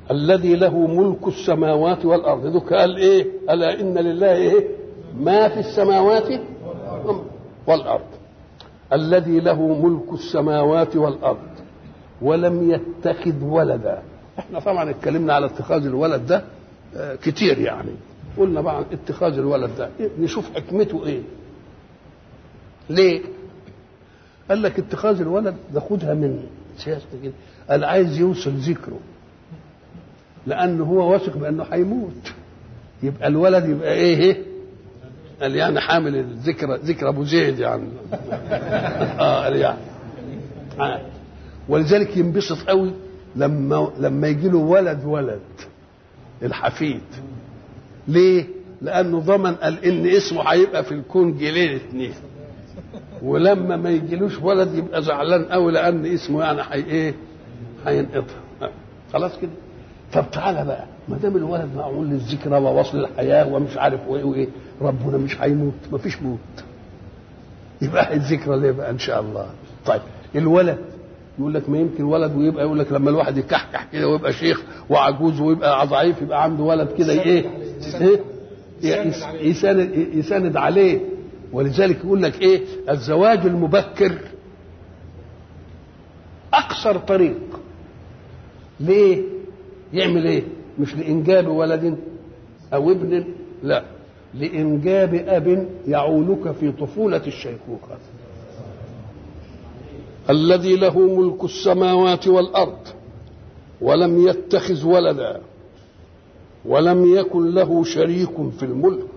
الذي له ملك السماوات والارض ذوك قال ايه الا ان لله ايه ما في السماوات والارض الذي له ملك السماوات والارض ولم يتخذ ولدا احنا طبعا اتكلمنا على اتخاذ الولد ده آه، كتير يعني قلنا بقى اتخاذ الولد ده إيه؟ نشوف حكمته ايه ليه قال لك اتخاذ الولد ناخدها من سياسه كده قال عايز يوصل ذكره لانه هو واثق بانه هيموت يبقى الولد يبقى ايه ايه قال يعني حامل الذكرى ذكرى ابو زيد يعني اه قال يعني آه. ولذلك ينبسط قوي لما لما يجي له ولد ولد الحفيد ليه؟ لانه ضمن قال ان اسمه هيبقى في الكون جيلين اتنين ولما ما يجيلوش ولد يبقى زعلان قوي لان اسمه يعني حي ايه؟ هينقطع آه. خلاص كده طب تعالى بقى ما دام الولد معمول للذكرى ووصل الحياه ومش عارف وايه وايه ربنا مش هيموت ما فيش موت يبقى الذكرى ليه بقى ان شاء الله طيب الولد يقول لك ما يمكن ولد ويبقى يقول لك لما الواحد يكحكح كده ويبقى شيخ وعجوز ويبقى ضعيف يبقى عنده ولد كده ايه ايه يس- يساند يساند عليه ولذلك يقول لك ايه الزواج المبكر اقصر طريق ليه يعمل ايه مش لانجاب ولد او ابن لا لانجاب اب يعولك في طفوله الشيخوخه الذي له ملك السماوات والارض ولم يتخذ ولدا ولم يكن له شريك في الملك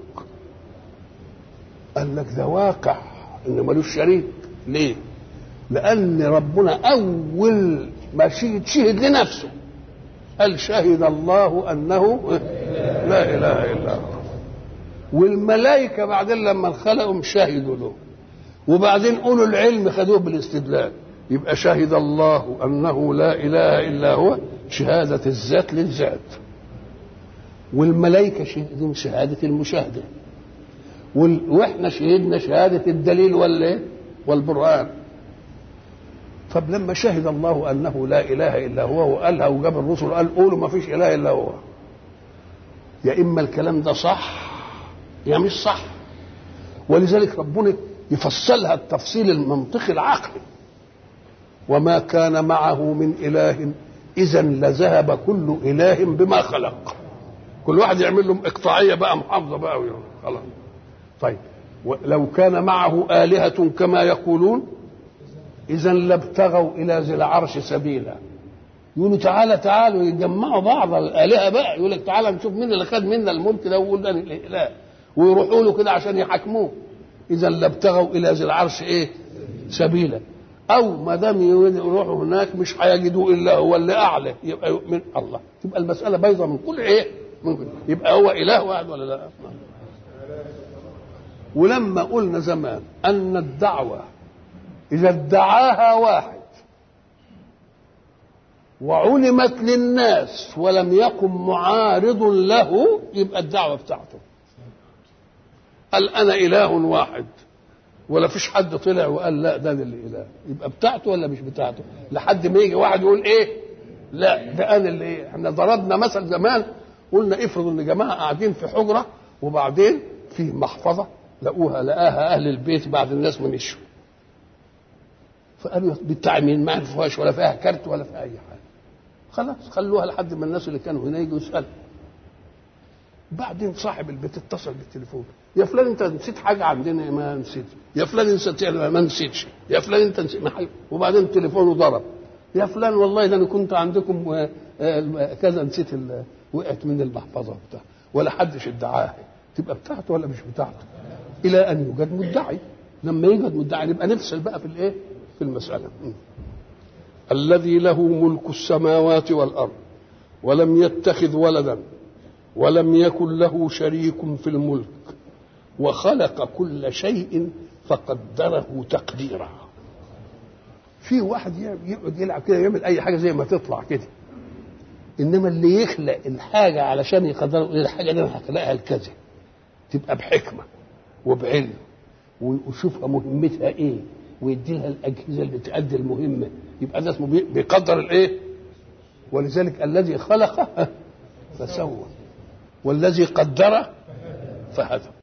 قال لك ده واقع ان ملوش شريك ليه لان ربنا اول ما شهد شهد لنفسه قال شهد الله انه لا اله الا هو والملائكه بعدين لما خلقهم شهدوا له وبعدين اولو العلم خدوه بالاستدلال يبقى شهد الله انه لا اله الا هو شهاده الذات للذات والملائكه شهدوا شهاده المشاهده وال- واحنا شهدنا شهاده الدليل ولا والبرهان طب لما شهد الله انه لا اله الا هو وقالها وجاب الرسل قال قولوا ما فيش اله الا هو يا اما الكلام ده صح يا مش صح ولذلك ربنا يفصلها التفصيل المنطقي العقلي وما كان معه من اله اذا لذهب كل اله بما خلق كل واحد يعمل لهم اقطاعيه بقى محافظه بقى ويقول خلاص طيب ولو كان معه الهه كما يقولون اذا لابتغوا الى ذي العرش سبيلا يقولوا تعالى تعالوا يجمعوا بعض الالهه بقى يقول لك تعالى نشوف مين اللي خد منا الملك ده ويقول ده الاله ويروحوا له كده عشان يحاكموه اذا لابتغوا الى ذي العرش ايه سبيلا او ما دام يروحوا هناك مش هيجدوا الا هو اللي اعلى يبقى يؤمن الله تبقى المساله بايظه من كل ايه ممكن يبقى هو اله واحد ولا لا ولما قلنا زمان ان الدعوه اذا ادعاها واحد وعلمت للناس ولم يقم معارض له يبقى الدعوه بتاعته قال انا اله واحد ولا فيش حد طلع وقال لا ده اللي اله يبقى بتاعته ولا مش بتاعته لحد ما يجي واحد يقول ايه لا ده انا اللي ايه احنا ضربنا مثل زمان قلنا افرضوا ان جماعه قاعدين في حجره وبعدين في محفظه لقوها لقاها اهل البيت بعد الناس ما مشوا فقالوا بتاع مين ما عرفوهاش ولا فيها كارت ولا فيها اي حاجه خلاص خلوها لحد ما الناس اللي كانوا هنا يجوا يسالوا بعدين صاحب البيت اتصل بالتليفون يا فلان انت نسيت حاجه عندنا ما نسيت يا فلان انت ما نسيتش يا فلان انت نسيت ما حاجة. وبعدين تليفونه ضرب يا فلان والله ده انا كنت عندكم آه، آه، كذا نسيت ال- وقعت من المحفظه بتاع ولا حدش ادعاها تبقى بتاعته ولا مش بتاعته الى ان يوجد مدعي لما يوجد مدعي نبقى نفصل بقى في الايه في المساله م. الذي له ملك السماوات والارض ولم يتخذ ولدا ولم يكن له شريك في الملك وخلق كل شيء فقدره تقديرا في واحد يقعد يلعب كده يعمل اي حاجه زي ما تطلع كده انما اللي يخلق الحاجه علشان يقدر الحاجه دي انا هخلقها لكذا تبقى بحكمه وبعلم ويشوفها مهمتها ايه ويدي لها الاجهزه اللي بتأدي المهمه يبقى ده اسمه بي- بيقدر الايه؟ ولذلك الذي خلق فسوى والذي قدر فهدى